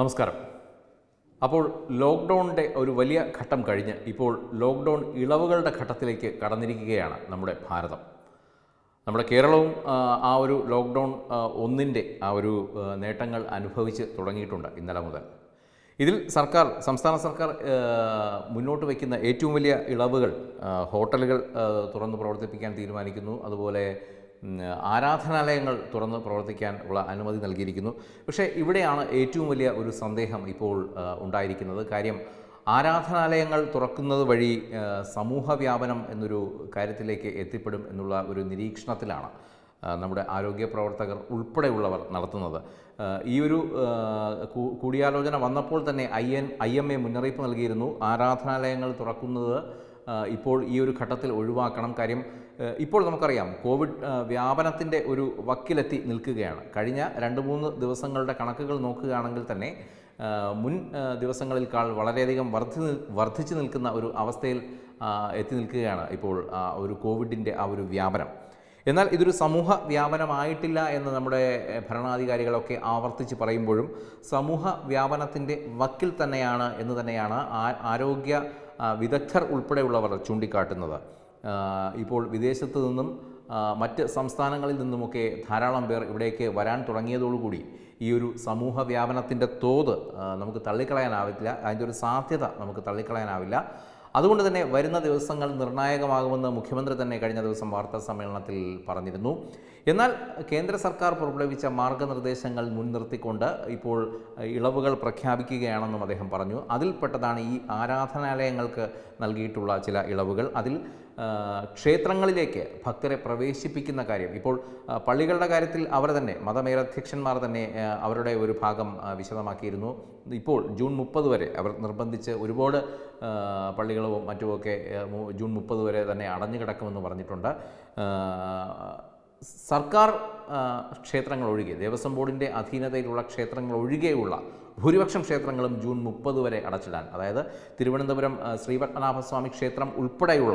നമസ്കാരം അപ്പോൾ ലോക്ക്ഡൗണിൻ്റെ ഒരു വലിയ ഘട്ടം കഴിഞ്ഞ് ഇപ്പോൾ ലോക്ക്ഡൗൺ ഇളവുകളുടെ ഘട്ടത്തിലേക്ക് കടന്നിരിക്കുകയാണ് നമ്മുടെ ഭാരതം നമ്മുടെ കേരളവും ആ, ആ ഒരു ലോക്ക്ഡൗൺ ആ, ഒന്നിൻ്റെ ആ ഒരു ആ, നേട്ടങ്ങൾ അനുഭവിച്ച് തുടങ്ങിയിട്ടുണ്ട് ഇന്നലെ മുതൽ ഇതിൽ സർക്കാർ സംസ്ഥാന സർക്കാർ ആ, മുന്നോട്ട് വയ്ക്കുന്ന ഏറ്റവും വലിയ ഇളവുകൾ ആ, ഹോട്ടലുകൾ ആ, തുറന്ന് പ്രവർത്തിപ്പിക്കാൻ തീരുമാനിക്കുന്നു അതുപോലെ ഉം, ആരാധനാലയങ്ങൾ തുറന്ന് പ്രവർത്തിക്കാൻ ഉള്ള അനുമതി നൽകിയിരിക്കുന്നു പക്ഷേ ഇവിടെയാണ് ഏറ്റവും വലിയ ഒരു സന്ദേഹം ഇപ്പോൾ ആ, ഉണ്ടായിരിക്കുന്നത് കാര്യം ആരാധനാലയങ്ങൾ തുറക്കുന്നത് വഴി ആ, സമൂഹ വ്യാപനം എന്നൊരു കാര്യത്തിലേക്ക് എത്തിപ്പെടും എന്നുള്ള ഒരു നിരീക്ഷണത്തിലാണ് ആ, നമ്മുടെ ആരോഗ്യ പ്രവർത്തകർ ഉൾപ്പെടെയുള്ളവർ നടത്തുന്നത് ആ, ഈ ഒരു ആ, കൂ- കൂടിയാലോചന വന്നപ്പോൾ തന്നെ I N I M A മുന്നറിയിപ്പ് നൽകിയിരുന്നു ആരാധനാലയങ്ങൾ തുറക്കുന്നത് ആ, ഇപ്പോൾ ഈ ഒരു ഘട്ടത്തിൽ ഒഴിവാക്കണം കാര്യം ആ, ഇപ്പോൾ നമുക്കറിയാം കോവിഡ് ആ, വ്യാപനത്തിൻ്റെ ഒരു വക്കിലെത്തി നിൽക്കുകയാണ് കഴിഞ്ഞ രണ്ട് മൂന്ന് ദിവസങ്ങളുടെ കണക്കുകൾ നോക്കുകയാണെങ്കിൽ തന്നെ ആ, മുൻ ആ, ദിവസങ്ങളിൽക്കാൾ വളരെയധികം വർദ്ധി നിൽ- വർദ്ധിച്ചു നിൽക്കുന്ന ഒരു അവസ്ഥയിൽ ആ, എത്തി നിൽക്കുകയാണ് ഇപ്പോൾ ആ ഒരു കോവിഡിൻ്റെ ആ ഒരു വ്യാപനം എന്നാൽ ഇതൊരു സമൂഹ വ്യാപനമായിട്ടില്ല എന്ന് നമ്മുടെ എഹ്, ഭരണാധികാരികളൊക്കെ ആവർത്തിച്ച് പറയുമ്പോഴും സമൂഹ വ്യാപനത്തിൻ്റെ വക്കിൽ തന്നെയാണ് എന്ന് തന്നെയാണ് ആ- ആരോഗ്യ ആ, വിദഗ്ധർ ഉൾപ്പെടെയുള്ളവർ ചൂണ്ടിക്കാട്ടുന്നത് ആ, ഇപ്പോൾ വിദേശത്ത് നിന്നും ആ, മറ്റ് സംസ്ഥാനങ്ങളിൽ നിന്നുമൊക്കെ ധാരാളം പേർ ഇവിടേക്ക് വരാൻ തുടങ്ങിയതോടുകൂടി ഈ ഒരു സമൂഹ വ്യാപനത്തിൻ്റെ തോത് ആ, നമുക്ക് തള്ളിക്കളയാനാവില്ല അതിൻ്റെ ഒരു സാധ്യത നമുക്ക് തള്ളിക്കളയാനാവില്ല അതുകൊണ്ട് തന്നെ വരുന്ന ദിവസങ്ങൾ നിർണായകമാകുമെന്ന് മുഖ്യമന്ത്രി തന്നെ കഴിഞ്ഞ ദിവസം വാർത്താ സമ്മേളനത്തിൽ പറഞ്ഞിരുന്നു എന്നാൽ കേന്ദ്ര സർക്കാർ പുറപ്പെടുവിച്ച മാർഗനിർദ്ദേശങ്ങൾ മുൻനിർത്തിക്കൊണ്ട് ഇപ്പോൾ ഇളവുകൾ പ്രഖ്യാപിക്കുകയാണെന്നും അദ്ദേഹം പറഞ്ഞു അതിൽപ്പെട്ടതാണ് ഈ ആരാധനാലയങ്ങൾക്ക് നൽകിയിട്ടുള്ള ചില ഇളവുകൾ അതിൽ ആ, ക്ഷേത്രങ്ങളിലേക്ക് ഭക്തരെ പ്രവേശിപ്പിക്കുന്ന കാര്യം ഇപ്പോൾ ആ, പള്ളികളുടെ കാര്യത്തിൽ അവർ തന്നെ മതമേലധ്യക്ഷന്മാർ തന്നെ ആ, അവരുടെ ഒരു ഭാഗം ആ, വിശദമാക്കിയിരുന്നു ഇപ്പോൾ ജൂൺ മുപ്പത് വരെ അവർ നിർബന്ധിച്ച് ഒരുപാട് ആ, പള്ളികളും മറ്റുമൊക്കെ ആ, മു- ജൂൺ മുപ്പത് വരെ തന്നെ അടഞ്ഞു കിടക്കുമെന്ന് പറഞ്ഞിട്ടുണ്ട് ആ, സർക്കാർ ആ, ക്ഷേത്രങ്ങൾ ഒഴികെ ദേവസ്വം ബോർഡിൻ്റെ അധീനതയിലുള്ള ക്ഷേത്രങ്ങൾ ഒഴികെയുള്ള ഭൂരിപക്ഷം ക്ഷേത്രങ്ങളും ജൂൺ മുപ്പത് വരെ അടച്ചിടാൻ അതായത് തിരുവനന്തപുരം ആ, ശ്രീപത്മനാഭസ്വാമി ക്ഷേത്രം ഉൾപ്പെടെയുള്ള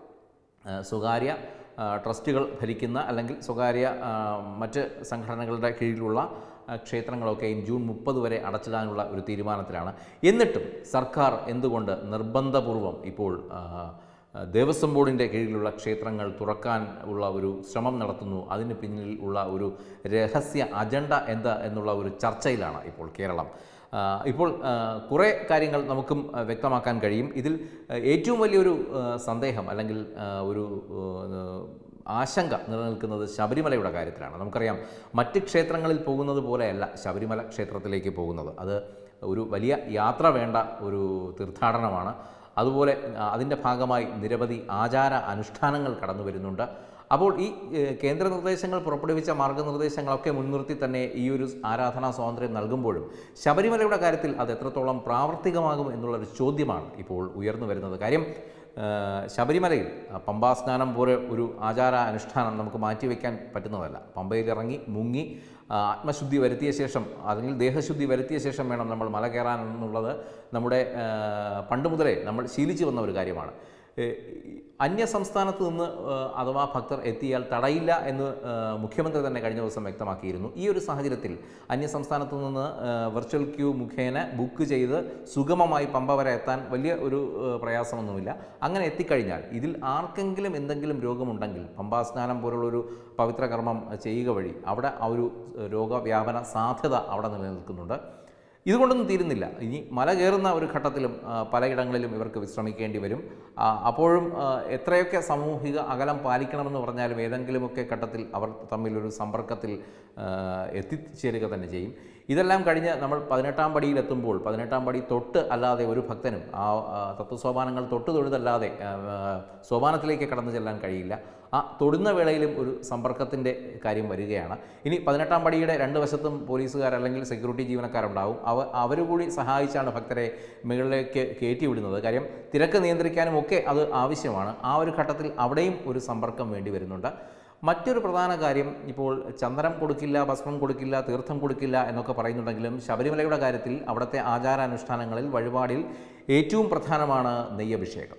ആ, സ്വകാര്യ ആ, ട്രസ്റ്റുകൾ ഭരിക്കുന്ന അല്ലെങ്കിൽ സ്വകാര്യ ആ, മറ്റ് സംഘടനകളുടെ കീഴിലുള്ള ആ, ക്ഷേത്രങ്ങളൊക്കെയും ജൂൺ മുപ്പത് വരെ അടച്ചിടാനുള്ള ഒരു തീരുമാനത്തിലാണ് എന്നിട്ടും സർക്കാർ എന്തുകൊണ്ട് നിർബന്ധപൂർവം ഇപ്പോൾ ആ, ആ, ദേവസ്വം ബോർഡിൻ്റെ കീഴിലുള്ള ക്ഷേത്രങ്ങൾ തുറക്കാൻ ഉള്ള ഒരു ശ്രമം നടത്തുന്നു അതിന് പിന്നിൽ ഉള്ള ഒരു രഹസ്യ അജണ്ട എന്താ എന്നുള്ള ഒരു ചർച്ചയിലാണ് ഇപ്പോൾ കേരളം ആ, ഇപ്പോൾ ആ, കുറേ കാര്യങ്ങൾ നമുക്കും ആ, വ്യക്തമാക്കാൻ കഴിയും ഇതിൽ ആ, ഏറ്റവും വലിയൊരു ആ, സന്ദേഹം അല്ലെങ്കിൽ ആ, ഒരു ആ, ആശങ്ക നിലനിൽക്കുന്നത് ശബരിമലയുടെ കാര്യത്തിലാണ് നമുക്കറിയാം മറ്റ് ക്ഷേത്രങ്ങളിൽ പോകുന്നത് പോലെയല്ല ശബരിമല ക്ഷേത്രത്തിലേക്ക് പോകുന്നത് അത് ഒരു വലിയ യാത്ര വേണ്ട ഒരു തീർത്ഥാടനമാണ് അതുപോലെ ആ, അതിൻ്റെ ഭാഗമായി നിരവധി ആചാര അനുഷ്ഠാനങ്ങൾ കടന്നു വരുന്നുണ്ട് അപ്പോൾ ഈ ഏഹ്, കേന്ദ്ര നിർദ്ദേശങ്ങൾ പുറപ്പെടുവിച്ച മാർഗനിർദ്ദേശങ്ങളൊക്കെ മുൻനിർത്തി തന്നെ ഈ ഒരു ആരാധനാ സ്വാതന്ത്ര്യം നൽകുമ്പോഴും ശബരിമലയുടെ കാര്യത്തിൽ അത് എത്രത്തോളം പ്രാവർത്തികമാകും എന്നുള്ളൊരു ചോദ്യമാണ് ഇപ്പോൾ ഉയർന്നു വരുന്നത് കാര്യം ഏഹ്, ശബരിമലയിൽ ആ, പമ്പാ സ്നാനം പോലെ ഒരു ആചാര അനുഷ്ഠാനം നമുക്ക് മാറ്റിവെക്കാൻ പറ്റുന്നതല്ല പമ്പയിൽ ഇറങ്ങി മുങ്ങി ആ, ആത്മശുദ്ധി വരുത്തിയ ശേഷം അല്ലെങ്കിൽ ദേഹശുദ്ധി വരുത്തിയ ശേഷം വേണം നമ്മൾ മല കയറാൻ എന്നുള്ളത് നമ്മുടെ ആ, പണ്ട് മുതലേ നമ്മൾ ശീലിച്ചു വന്ന ഒരു കാര്യമാണ് ഏ, അന്യ സംസ്ഥാനത്ത് നിന്ന് ആ, അഥവാ ഭക്തർ എത്തിയാൽ തടയില്ല എന്ന് ആ, മുഖ്യമന്ത്രി തന്നെ കഴിഞ്ഞ ദിവസം വ്യക്തമാക്കിയിരുന്നു ഈ ഒരു സാഹചര്യത്തിൽ അന്യ സംസ്ഥാനത്ത് നിന്ന് ആ, വെർച്വൽ ക്യൂ മുഖേന ബുക്ക് ചെയ്ത് സുഗമമായി പമ്പ വരെ എത്താൻ വലിയ ഒരു ആ, പ്രയാസമൊന്നുമില്ല അങ്ങനെ എത്തിക്കഴിഞ്ഞാൽ ഇതിൽ ആർക്കെങ്കിലും എന്തെങ്കിലും രോഗമുണ്ടെങ്കിൽ പമ്പാ സ്നാനം പോലുള്ളൊരു പവിത്ര കർമ്മം ചെയ്യുക വഴി അവിടെ ആ ഒരു ആ, രോഗവ്യാപന സാധ്യത അവിടെ നിലനിൽക്കുന്നുണ്ട് ഇതുകൊണ്ടൊന്നും തീരുന്നില്ല ഇനി മല കയറുന്ന ഒരു ഘട്ടത്തിലും ആ, പലയിടങ്ങളിലും ഇവർക്ക് വിശ്രമിക്കേണ്ടി വരും ആ, അപ്പോഴും ആ, എത്രയൊക്കെ സാമൂഹിക അകലം പാലിക്കണമെന്ന് പറഞ്ഞാലും ഏതെങ്കിലുമൊക്കെ ഘട്ടത്തിൽ അവർ തമ്മിലൊരു സമ്പർക്കത്തിൽ ആ, എത്തിച്ചേരുക തന്നെ ചെയ്യും ഇതെല്ലാം കഴിഞ്ഞ് നമ്മൾ പതിനെട്ടാം പടിയിലെത്തുമ്പോൾ പതിനെട്ടാം പടി തൊട്ട് അല്ലാതെ ഒരു ഭക്തനും ആ ആ, തത്വസോപാനങ്ങൾ തൊട്ട് തൊഴുതല്ലാതെ ആ, ആ, സോപാനത്തിലേക്ക് കടന്നു ചെല്ലാൻ കഴിയില്ല ആ തൊടുന്ന വേളയിലും ഒരു സമ്പർക്കത്തിൻ്റെ കാര്യം വരികയാണ് ഇനി പതിനെട്ടാം പടിയുടെ രണ്ട് വശത്തും പോലീസുകാർ അല്ലെങ്കിൽ സെക്യൂരിറ്റി ജീവനക്കാരുണ്ടാവും അവ അവർ കൂടി സഹായിച്ചാണ് ഭക്തരെ മുകളിലേക്ക് കയറ്റിവിടുന്നത് കാര്യം തിരക്ക് നിയന്ത്രിക്കാനും ഒക്കെ അത് ആവശ്യമാണ് ആ ഒരു ഘട്ടത്തിൽ അവിടെയും ഒരു സമ്പർക്കം വേണ്ടി വരുന്നുണ്ട് മറ്റൊരു പ്രധാന കാര്യം ഇപ്പോൾ ചന്ദനം കൊടുക്കില്ല ഭസ്മം കൊടുക്കില്ല തീർത്ഥം കൊടുക്കില്ല എന്നൊക്കെ പറയുന്നുണ്ടെങ്കിലും ശബരിമലയുടെ കാര്യത്തിൽ അവിടുത്തെ ആചാരാനുഷ്ഠാനങ്ങളിൽ വഴിപാടിൽ ഏറ്റവും പ്രധാനമാണ് നെയ്യഭിഷേകം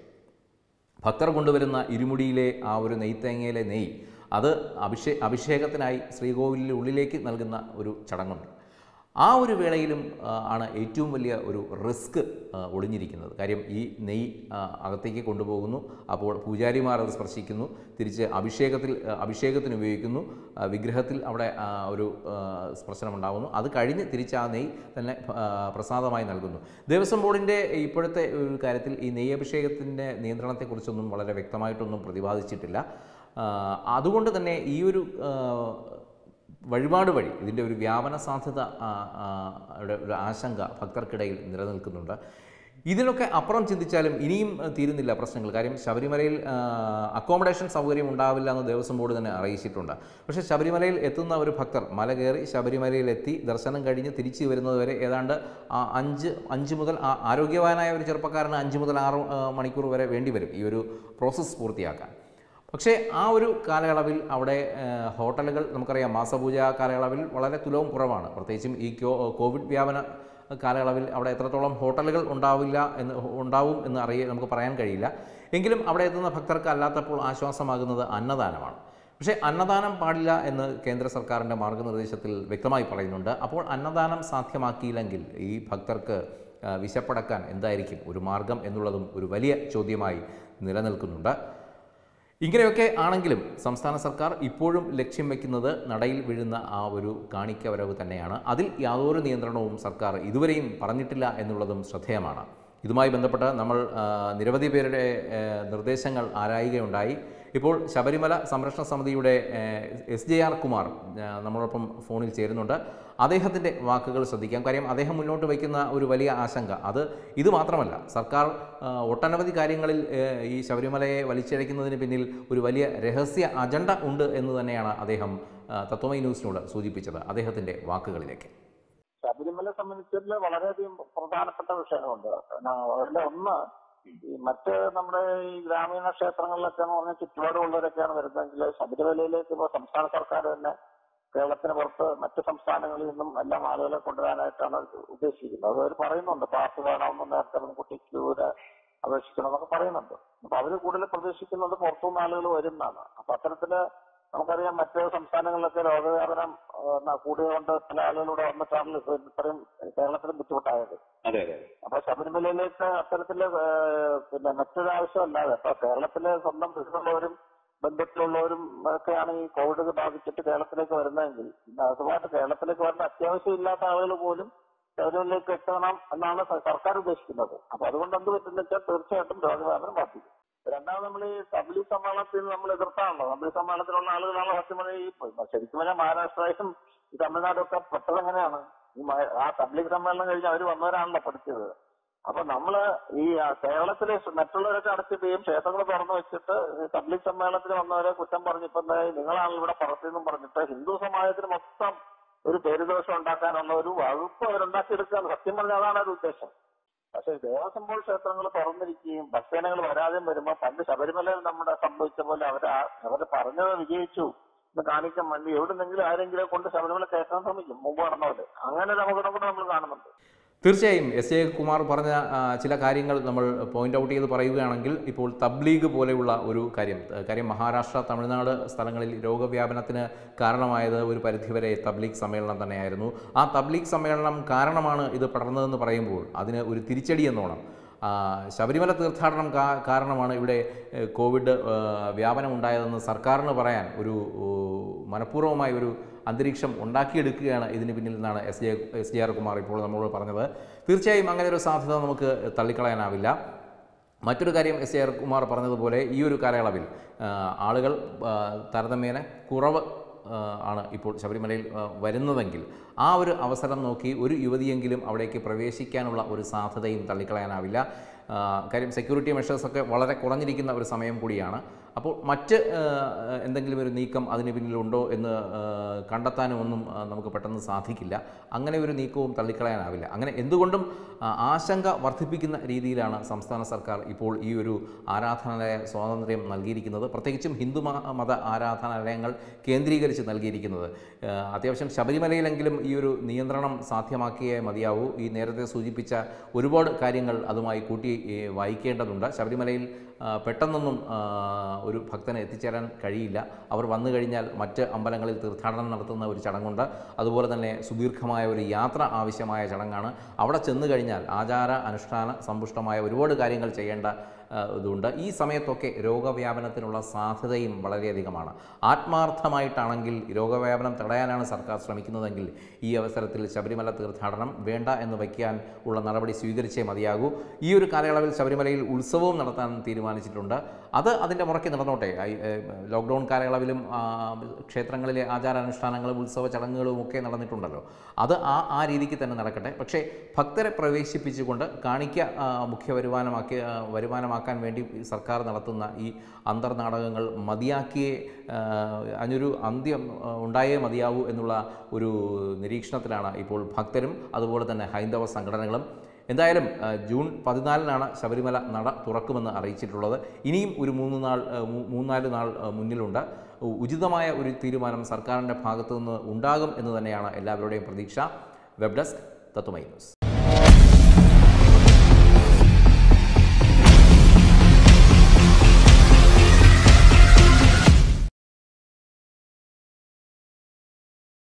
ഭക്തർ കൊണ്ടുവരുന്ന ഇരുമുടിയിലെ ആ ഒരു നെയ്ത്തേങ്ങയിലെ നെയ്യ് അത് അഭിഷേ അഭിഷേകത്തിനായി ശ്രീകോവിലിൻ്റെ ഉള്ളിലേക്ക് നൽകുന്ന ഒരു ചടങ്ങുണ്ട് ആ ഒരു വേളയിലും ആ, ആണ് ഏറ്റവും വലിയ ഒരു റിസ്ക് ആ, ഒളിഞ്ഞിരിക്കുന്നത് കാര്യം ഈ നെയ് ആ, അകത്തേക്ക് കൊണ്ടുപോകുന്നു അപ്പോൾ പൂജാരിമാർ അത് സ്പർശിക്കുന്നു തിരിച്ച് അഭിഷേകത്തിൽ ആ, അഭിഷേകത്തിന് ഉപയോഗിക്കുന്നു ആ, വിഗ്രഹത്തിൽ അവിടെ ആ, ഒരു ആ, സ്പർശനമുണ്ടാകുന്നു അത് കഴിഞ്ഞ് തിരിച്ച് ആ നെയ് തന്നെ ആ, പ്രസാദമായി നൽകുന്നു ദേവസ്വം ബോർഡിൻ്റെ ഇപ്പോഴത്തെ ഒരു കാര്യത്തിൽ ഈ നെയ്യ് അഭിഷേകത്തിൻ്റെ നിയന്ത്രണത്തെക്കുറിച്ചൊന്നും വളരെ വ്യക്തമായിട്ടൊന്നും പ്രതിപാദിച്ചിട്ടില്ല ആ, അതുകൊണ്ട് തന്നെ ഈ ഒരു ആ, വഴിപാട് വഴി ഇതിൻ്റെ ഒരു വ്യാപന സാധ്യത ആ, ആ, യുടെ ഒരു ആശങ്ക ഭക്തർക്കിടയിൽ നിലനിൽക്കുന്നുണ്ട് ഇതിനൊക്കെ അപ്പുറം ചിന്തിച്ചാലും ഇനിയും ആ, തീരുന്നില്ല പ്രശ്നങ്ങൾ കാര്യം ശബരിമലയിൽ ആ, അക്കോമഡേഷൻ സൗകര്യം ഉണ്ടാവില്ല എന്ന് ദേവസ്വം ബോർഡ് തന്നെ അറിയിച്ചിട്ടുണ്ട് പക്ഷേ ശബരിമലയിൽ എത്തുന്ന ഒരു ഭക്തർ മല കയറി ശബരിമലയിൽ എത്തി ദർശനം കഴിഞ്ഞ് തിരിച്ചു വരുന്നതുവരെ ഏതാണ്ട് ആ, അഞ്ച് അഞ്ച് മുതൽ ആ- ആരോഗ്യവാനായ ഒരു ചെറുപ്പക്കാരന് അഞ്ച് മുതൽ ആറ് ആ, മണിക്കൂർ വരെ വേണ്ടിവരും ഈ ഒരു പ്രോസസ്സ് പൂർത്തിയാക്കാൻ പക്ഷേ ആ ഒരു കാലയളവിൽ അവിടെ ആ, ഹോട്ടലുകൾ നമുക്കറിയാം മാസപൂജ കാലയളവിൽ വളരെ തുലവും കുറവാണ് പ്രത്യേകിച്ചും ഈ കോ കോവിഡ് വ്യാപന കാലയളവിൽ അവിടെ എത്രത്തോളം ഹോട്ടലുകൾ ഉണ്ടാവില്ല എന്ന് ഉണ്ടാവും എന്ന് അറിയ നമുക്ക് പറയാൻ കഴിയില്ല എങ്കിലും അവിടെ എത്തുന്ന ഭക്തർക്ക് അല്ലാത്തപ്പോൾ ആശ്വാസമാകുന്നത് അന്നദാനമാണ് പക്ഷേ അന്നദാനം പാടില്ല എന്ന് കേന്ദ്ര സർക്കാരിൻ്റെ മാർഗനിർദ്ദേശത്തിൽ വ്യക്തമായി പറയുന്നുണ്ട് അപ്പോൾ അന്നദാനം സാധ്യമാക്കിയില്ലെങ്കിൽ ഈ ഭക്തർക്ക് ആ, വിശപ്പടക്കാൻ എന്തായിരിക്കും ഒരു മാർഗം എന്നുള്ളതും ഒരു വലിയ ചോദ്യമായി നിലനിൽക്കുന്നുണ്ട് ഇങ്ങനെയൊക്കെ ആണെങ്കിലും സംസ്ഥാന സർക്കാർ ഇപ്പോഴും ലക്ഷ്യം വയ്ക്കുന്നത് നടയിൽ വീഴുന്ന ആ ഒരു കാണിക്ക വരവ് തന്നെയാണ് അതിൽ യാതൊരു നിയന്ത്രണവും സർക്കാർ ഇതുവരെയും പറഞ്ഞിട്ടില്ല എന്നുള്ളതും ശ്രദ്ധേയമാണ് ഇതുമായി ബന്ധപ്പെട്ട് നമ്മൾ ആ, നിരവധി പേരുടെ ആ, നിർദ്ദേശങ്ങൾ ആരായുകയുണ്ടായി ഇപ്പോൾ ശബരിമല സംരക്ഷണ സമിതിയുടെ എസ് ജെ ആർ കുമാർ ആ, നമ്മളോടൊപ്പം ഫോണിൽ ചേരുന്നുണ്ട് അദ്ദേഹത്തിൻ്റെ വാക്കുകൾ ശ്രദ്ധിക്കാം കാര്യം അദ്ദേഹം മുന്നോട്ട് വയ്ക്കുന്ന ഒരു വലിയ ആശങ്ക അത് ഇത് മാത്രമല്ല സർക്കാർ ആ, ഒട്ടനവധി കാര്യങ്ങളിൽ ഏ, ഈ ശബരിമലയെ വലിച്ചിഴയ്ക്കുന്നതിന് പിന്നിൽ ഒരു വലിയ രഹസ്യ അജണ്ട ഉണ്ട് എന്ന് തന്നെയാണ് അദ്ദേഹം ആ, തത്വമൈ ന്യൂസിനോട് സൂചിപ്പിച്ചത് അദ്ദേഹത്തിൻ്റെ വാക്കുകളിലേക്ക് ശബരിമല സംബന്ധിച്ചിട്ടുള്ള വളരെയധികം പ്രധാനപ്പെട്ട വിഷയങ്ങളുണ്ട് ന- അതിലെ ഒന്ന് ഈ മറ്റ് നമ്മുടെ ഈ ഗ്രാമീണ ക്ഷേത്രങ്ങളിലൊക്കെ എന്ന് പറഞ്ഞാൽ ചുറ്റുപാടുള്ളവരൊക്കെയാണ് വരുന്നതെങ്കിൽ ശബരിമലയിലേക്ക് ഇപ്പോൾ സംസ്ഥാന സർക്കാർ തന്നെ കേരളത്തിന് പുറത്ത് മറ്റ് സംസ്ഥാനങ്ങളിൽ നിന്നും എല്ലാം ആളുകളെ കൊണ്ടുവരാനായിട്ടാണ് ഉദ്ദേശിക്കുന്നത് അത് അവർ പറയുന്നുണ്ട് പാസ് വേണമെന്ന് നേരത്തെ മുൻകൂട്ടി ക്യൂര് അപേക്ഷിക്കണമെന്നൊക്കെ പറയുന്നുണ്ട് അപ്പൊ അവര് കൂടുതൽ പ്രതീക്ഷിക്കുന്നത് പുറത്തുനിന്ന് ആളുകൾ വരുന്നതാണ് അപ്പൊ അത്തരത്തില് നമുക്കറിയാം മറ്റ് സംസ്ഥാനങ്ങളിലൊക്കെ രോഗവ്യാപനം ആ, കൂടിയതുകൊണ്ട് പല ആളുകളിലൂടെ വന്നിട്ടാണല്ലോ ഇപ്പൊ ഇത്രയും കേരളത്തിന് ബുദ്ധിമുട്ടായത് അതെ അതെ അപ്പൊ ശബരിമലയിലേക്ക് അത്തരത്തില് ഏ, പിന്നെ മറ്റൊരു ആവശ്യമല്ലാതെ ഇപ്പൊ കേരളത്തിലെ സ്വന്തം വീട്ടിലുള്ളവരും ബന്ധത്തിലുള്ളവരും ഒക്കെയാണ് ഈ കോവിഡ് ബാധിച്ചിട്ട് കേരളത്തിലേക്ക് വരുന്നതെങ്കിൽ പിന്നെ അതുമായിട്ട് കേരളത്തിലേക്ക് വരുന്ന അത്യാവശ്യം ഇല്ലാത്ത ആളുകൾ പോലും ശബരിമലയിലേക്ക് എത്തണം എന്നാണ് സ- സർക്കാർ ഉദ്ദേശിക്കുന്നത് അപ്പൊ അതുകൊണ്ട് എന്ത് പറ്റുന്ന വെച്ചാൽ തീർച്ചയായിട്ടും രോഗവ്യാപനം ബാധിക്കും രണ്ടാമത് നമ്മൾ ഈ തബ്ലീഗ് സമ്മേളനത്തിൽ നമ്മൾ എതിർത്താണല്ലോ തബ്ലീഗ് സമ്മേളനത്തിലുള്ള ആളുകളാണ് സത്യം പറഞ്ഞാൽ ഈ ശരിക്കും പറഞ്ഞാൽ മഹാരാഷ്ട്രയും ഈ തമിഴ്നാടും ഒക്കെ പെട്ടത് എങ്ങനെയാണ് ഈ മ- ആ തബ്ലീഗ് സമ്മേളനം കഴിഞ്ഞ് അവർ വന്നവരാണല്ലോ പഠിച്ചത് അപ്പൊ നമ്മള് ഈ ആ, കേരളത്തിലെ സ് മറ്റുള്ളവരൊക്കെ അടച്ചിടുകയും ക്ഷേത്രങ്ങൾ തുറന്നു വെച്ചിട്ട് ഈ തബ്ലീഗ് സമ്മേളനത്തിന് വന്നവരെ കുറ്റം പറഞ്ഞിപ്പോ എന്തായി നിങ്ങളാണ് ഇവിടെ പുറത്തുനിന്നും പറഞ്ഞിട്ട് ഹിന്ദു സമാജത്തിന് മൊത്തം ഒരു പേരുദോഷം ഉണ്ടാക്കാനുള്ള ഒരു വകുപ്പ് അവരുണ്ടാക്കിയെടുക്കുകയാണ് സത്യം പറഞ്ഞാൽ അതാണ് ഒരു ഉദ്ദേശം പക്ഷെ ദേവസ്വം ബോർഡ് ക്ഷേത്രങ്ങൾ തുറന്നിരിക്കുകയും ഭക്തജനങ്ങൾ വരാതെയും വരുമ്പോൾ പണ്ട് ശബരിമലയിൽ നമ്മുടെ സംഭവിച്ച പോലെ അവർ അവർ പറഞ്ഞത് വിജയിച്ചു എന്ന് കാണിക്കാൻ വേണ്ടി എവിടുന്നെങ്കിലും ആരെങ്കിലും കൊണ്ട് ശബരിമല കയറ്റാൻ ശ്രമിക്കും മുമ്പ് നടന്നവര് അങ്ങനെ ഒരു അപകടം കൂടെ നമ്മൾ കാണുന്നുണ്ട് തീർച്ചയായും എസ് എ കുമാർ പറഞ്ഞ ആ, ചില കാര്യങ്ങൾ നമ്മൾ പോയിന്റ് ഔട്ട് ചെയ്ത് പറയുകയാണെങ്കിൽ ഇപ്പോൾ തബ്ലീഗ് പോലെയുള്ള ഒരു കാര്യം ആ, കാര്യം മഹാരാഷ്ട്ര തമിഴ്നാട് സ്ഥലങ്ങളിൽ രോഗവ്യാപനത്തിന് കാരണമായത് ഒരു പരിധിവരെ തബ്ലീഗ് സമ്മേളനം തന്നെയായിരുന്നു ആ തബ്ലീഗ് സമ്മേളനം കാരണമാണ് ഇത് പടർന്നതെന്ന് പറയുമ്പോൾ അതിന് ഒരു തിരിച്ചടി എന്നോണം ആ, ശബരിമല തീർത്ഥാടനം കാ- കാരണമാണ് ഇവിടെ ഏഹ്, കോവിഡ് ഏഹ്, വ്യാപനം ഉണ്ടായതെന്ന് സർക്കാരിന് പറയാൻ ഒരു ഓ, മനഃപൂർവ്വമായ ഒരു അന്തരീക്ഷം ഉണ്ടാക്കിയെടുക്കുകയാണ് ഇതിന് പിന്നിൽ നിന്നാണ് S J S J R Kumar ഇപ്പോൾ നമ്മളോട് പറഞ്ഞത് തീർച്ചയായും അങ്ങനെ ഒരു സാധ്യത നമുക്ക് തള്ളിക്കളയാനാവില്ല മറ്റൊരു കാര്യം എസ് ആർ കുമാർ പറഞ്ഞതുപോലെ ഈ ഒരു കാലയളവിൽ ആ, ആളുകൾ ആ, താരതമ്യേന കുറവ് ആ, ആണ് ഇപ്പോൾ ശബരിമലയിൽ ആ, വരുന്നതെങ്കിൽ ആ ഒരു അവസരം നോക്കി ഒരു യുവതിയെങ്കിലും അവിടേക്ക് പ്രവേശിക്കാനുള്ള ഒരു സാധ്യതയും തള്ളിക്കളയാനാവില്ല ആ, കാര്യം സെക്യൂരിറ്റി മെഷേഴ്സൊക്കെ വളരെ കുറഞ്ഞിരിക്കുന്ന ഒരു സമയം കൂടിയാണ് അപ്പോൾ മറ്റ് ആ, എന്തെങ്കിലും ഒരു നീക്കം അതിന് പിന്നിലുണ്ടോ എന്ന് ആ, കണ്ടെത്താനും ഒന്നും ആ, നമുക്ക് പെട്ടെന്ന് സാധിക്കില്ല അങ്ങനെ ഒരു നീക്കവും തള്ളിക്കളയാനാവില്ല അങ്ങനെ എന്തുകൊണ്ടും ആ, ആശങ്ക വർദ്ധിപ്പിക്കുന്ന രീതിയിലാണ് സംസ്ഥാന സർക്കാർ ഇപ്പോൾ ഈ ഒരു ആരാധനാലയ സ്വാതന്ത്ര്യം നൽകിയിരിക്കുന്നത് പ്രത്യേകിച്ചും ഹിന്ദു മ- മത ആരാധനാലയങ്ങൾ കേന്ദ്രീകരിച്ച് നൽകിയിരിക്കുന്നത് ആ, അത്യാവശ്യം ശബരിമലയിലെങ്കിലും ഈ ഒരു നിയന്ത്രണം സാധ്യമാക്കിയേ മതിയാവൂ ഈ നേരത്തെ സൂചിപ്പിച്ച ഒരുപാട് കാര്യങ്ങൾ അതുമായി കൂട്ടി ഏ, വായിക്കേണ്ടതുണ്ട് ശബരിമലയിൽ ആ, പെട്ടെന്നൊന്നും ആ, ഒരു ഭക്തന് എത്തിച്ചേരാൻ കഴിയില്ല അവർ വന്നു കഴിഞ്ഞാൽ മറ്റ് അമ്പലങ്ങളിൽ തീർത്ഥാടനം നടത്തുന്ന ഒരു ചടങ്ങുണ്ട് അതുപോലെ തന്നെ സുദീർഘമായ ഒരു യാത്ര ആവശ്യമായ ചടങ്ങാണ് അവിടെ ചെന്ന് കഴിഞ്ഞാൽ ആചാര അനുഷ്ഠാന സമ്പുഷ്ടമായ ഒരുപാട് കാര്യങ്ങൾ ചെയ്യേണ്ട ആ, ഇതുണ്ട് ഈ സമയത്തൊക്കെ രോഗവ്യാപനത്തിനുള്ള സാധ്യതയും വളരെയധികമാണ് ആത്മാർത്ഥമായിട്ടാണെങ്കിൽ രോഗവ്യാപനം തടയാനാണ് സർക്കാർ ശ്രമിക്കുന്നതെങ്കിൽ ഈ അവസരത്തിൽ ശബരിമല തീർത്ഥാടനം വേണ്ട എന്ന് വയ്ക്കാൻ ഉള്ള നടപടി സ്വീകരിച്ചേ മതിയാകൂ ഈ ഒരു കാലയളവിൽ ശബരിമലയിൽ ഉത്സവവും നടത്താൻ തീരുമാനിച്ചിട്ടുണ്ട് അത് അതിൻ്റെ മുറയ്ക്ക് നടന്നോട്ടെ ഐ- ഏ, ലോക്ക്ഡൗൺ കാലയളവിലും ആ, ക്ഷേത്രങ്ങളിലെ ആചാരാനുഷ്ഠാനങ്ങളും ഉത്സവ ചടങ്ങുകളും ഒക്കെ നടന്നിട്ടുണ്ടല്ലോ അത് ആ ആ രീതിക്ക് തന്നെ നടക്കട്ടെ പക്ഷേ ഭക്തരെ പ്രവേശിപ്പിച്ചുകൊണ്ട് കാണിക്ക ആ, മുഖ്യ വരുമാനമാക്കി ആ, വരുമാനമാക്കാൻ വേണ്ടി ഈ സർക്കാർ നടത്തുന്ന ഈ അന്തർനാടകങ്ങൾ മതിയാക്കിയേ ആ, അതിനൊരു അന്ത്യം ആ, ഉണ്ടായേ മതിയാവൂ എന്നുള്ള ഒരു നിരീക്ഷണത്തിലാണ് ഇപ്പോൾ ഭക്തരും അതുപോലെ തന്നെ ഹൈന്ദവ സംഘടനകളും എന്തായാലും ആ, ജൂൺ പതിനാലിനാണ് ശബരിമല നട തുറക്കുമെന്ന് അറിയിച്ചിട്ടുള്ളത് ഇനിയും ഒരു മൂന്ന് നാൾ ആ, മൂ- മൂന്നാല് നാൾ ആ, മുന്നിലുണ്ട് ഉ- ഉചിതമായ ഒരു തീരുമാനം സർക്കാരിൻ്റെ ഭാഗത്തു നിന്ന് ഉണ്ടാകും എന്ന് തന്നെയാണ് എല്ലാവരുടെയും പ്രതീക്ഷ വെബ് ഡെസ്ക് തത്തുമൈ ന്യൂസ്